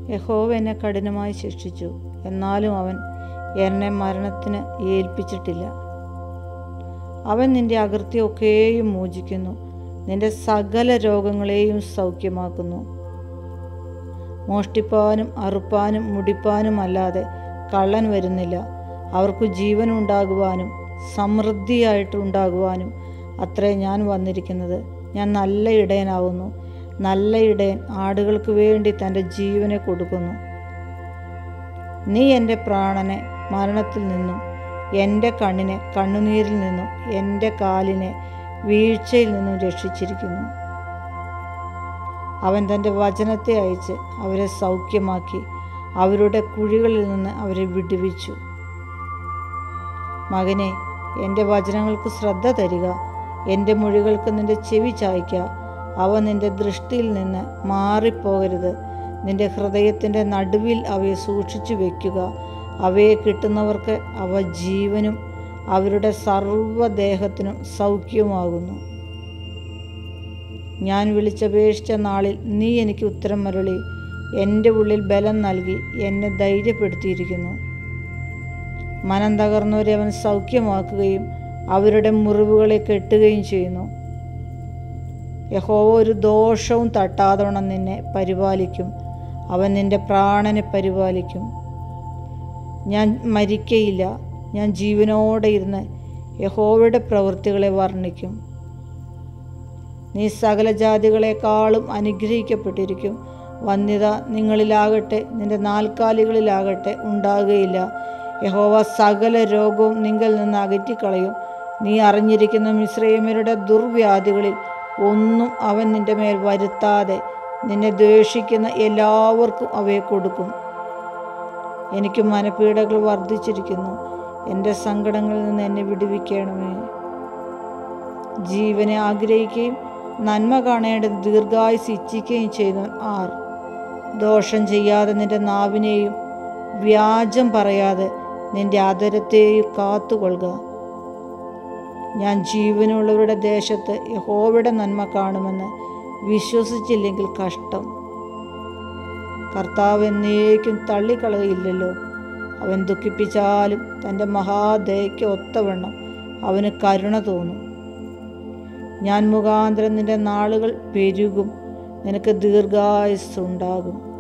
യഹോവ എന്നെ കഠിനമായി ശിക്ഷിച്ചു എന്നാലും അവൻ എന്നെ മരണത്തിന് ഏൽപ്പിച്ചിട്ടില്ല അവൻ നിന്റെ അകൃത്യമൊക്കെയും മോചിക്കുന്നു നിന്റെ സകല രോഗങ്ങളെയും സൗഖ്യമാക്കുന്നു മോഷ്ടിപ്പാനും അറുപ്പാനും മുടിപ്പാനും അല്ലാതെ കള്ളൻ വരുന്നില്ല അവർക്ക് ജീവൻ ഉണ്ടാകുവാനും സമൃദ്ധിയായിട്ട് ഉണ്ടാകുവാനും അത്രേ ഞാൻ വന്നിരിക്കുന്നത് ഞാൻ നല്ല ഇടയനാകുന്നു നല്ല ഇടയൻ ആടുകൾക്ക് വേണ്ടി തൻ്റെ ജീവനെ കൊടുക്കുന്നു നീ എൻ്റെ പ്രാണനെ മരണത്തിൽ നിന്നും എൻ്റെ കണ്ണിനെ കണ്ണുനീരിൽ നിന്നും എൻ്റെ കാലിനെ വീഴ്ചയിൽ നിന്നും രക്ഷിച്ചിരിക്കുന്നു അവൻ തൻ്റെ വചനത്തെ അയച്ച് അവരെ സൗഖ്യമാക്കി അവരുടെ കുഴികളിൽ നിന്ന് അവരെ വിടുവിച്ചു മകനെ എൻ്റെ വചനങ്ങൾക്ക് ശ്രദ്ധ തരിക എൻ്റെ മൊഴികൾക്ക് നിന്റെ ചെവി ചായ്ക്ക അവ നിന്റെ ദൃഷ്ടിയിൽ നിന്ന് മാറിപ്പോകരുത് നിന്റെ ഹൃദയത്തിൻ്റെ നടുവിൽ അവയെ സൂക്ഷിച്ചു വയ്ക്കുക അവയെ കിട്ടുന്നവർക്ക് അവ ജീവനും അവരുടെ സർവ്വദേഹത്തിനും സൗഖ്യവുമാകുന്നു ഞാൻ വിളിച്ചപേക്ഷിച്ച നാളിൽ നീ എനിക്ക് ഉത്തരം മരളി എൻ്റെ ഉള്ളിൽ ബലം നൽകി എന്നെ ധൈര്യപ്പെടുത്തിയിരിക്കുന്നു മനം തകർന്നവരെ അവൻ സൗഖ്യമാക്കുകയും അവരുടെ മുറിവുകളെ കെട്ടുകയും ചെയ്യുന്നു യഹോവ ഒരു ദോഷവും തട്ടാതവണ്ണം നിന്നെ പരിപാലിക്കും അവൻ നിന്റെ പ്രാണനെ പരിപാലിക്കും ഞാൻ മരിക്കയില്ല ഞാൻ ജീവനോടെ ഇരുന്ന് യഹോവയുടെ പ്രവൃത്തികളെ വർണ്ണിക്കും നീ സകല ജാതികളെക്കാളും അനുഗ്രഹിക്കപ്പെട്ടിരിക്കും വന്യത നിങ്ങളിലാകട്ടെ നിന്റെ നാൽക്കാലികളിലാകട്ടെ ഉണ്ടാകുകയില്ല യഹോവ സകല രോഗവും നിങ്കിൽ നിന്ന് അകറ്റിക്കളയും നീ അറിഞ്ഞിരിക്കുന്ന മിശ്രൈമരുടെ ദുർവ്യാധികളിൽ ഒന്നും അവൻ നിന്റെ മേൽ വരുത്താതെ നിന്നെ ദ്വേഷിക്കുന്ന എല്ലാവർക്കും അവയെ കൊടുക്കും എനിക്ക് മനപീഡകൾ വർദ്ധിച്ചിരിക്കുന്നു എൻ്റെ സങ്കടങ്ങളിൽ നിന്ന് എന്നെ വിടുവിക്കണമേ ജീവനെ ആഗ്രഹിക്കുകയും നന്മ കാണേണ്ട ദീർഘായുസ് ഇച്ഛിക്കുകയും ചെയ്യുന്നവൻ ആർ ദോഷം ചെയ്യാതെ നിന്റെ നാവിനെയും വ്യാജം പറയാതെ നിന്റെ ആദരത്തെയും കാത്തുകൊള്ളുക ഞാൻ ജീവനുള്ളവരുടെ ദേശത്ത് യഹോവയുടെ നന്മ കാണുമെന്ന് വിശ്വസിച്ചില്ലെങ്കിൽ കഷ്ടം കർത്താവ് എന്നേക്കും തള്ളിക്കളയില്ലല്ലോ അവൻ ദുഃഖിപ്പിച്ചാലും തൻ്റെ മഹാദയയ്ക്ക് ഒത്തവണ്ണം അവന് കരുണ തോന്നും ഞാൻ മുഖാന്തരം നിന്റെ നാളുകൾ പെരുകും നിനക്ക് ദീർഘായുസ്സുണ്ടാകും